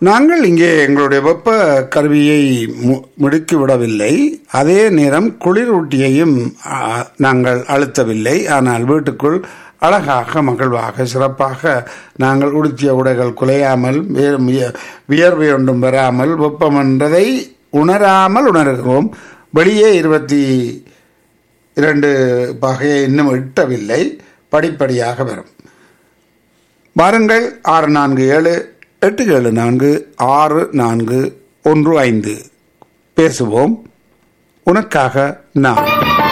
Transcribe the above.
நாங்கள் இங்கே எங்களுடைய வெப்ப கருவியை மு- முடுக்கி விடவில்லை அதே நேரம் குளிரூட்டியையும் ஆ, நாங்கள் அழுத்தவில்லை ஆனால் வீட்டுக்குள் அழகாக மகிழ்வாக சிறப்பாக நாங்கள் உடுத்திய உடைகள் குலையாமல் வே- விய- வியர்வை ஒன்றும் வராமல் வெப்பம் என்றதை உணராமல் உணர்கிறோம் வெளியே இருபத்தி இரண்டு பகையை இன்னும் எட்டவில்லை படிப்படியாக வரும் வாருங்கள் ஆறு நான்கு ஏழு எட்டு ஏழு நான்கு ஆறு நான்கு ஒன்று ஐந்து பேசுவோம் உனக்காக நான்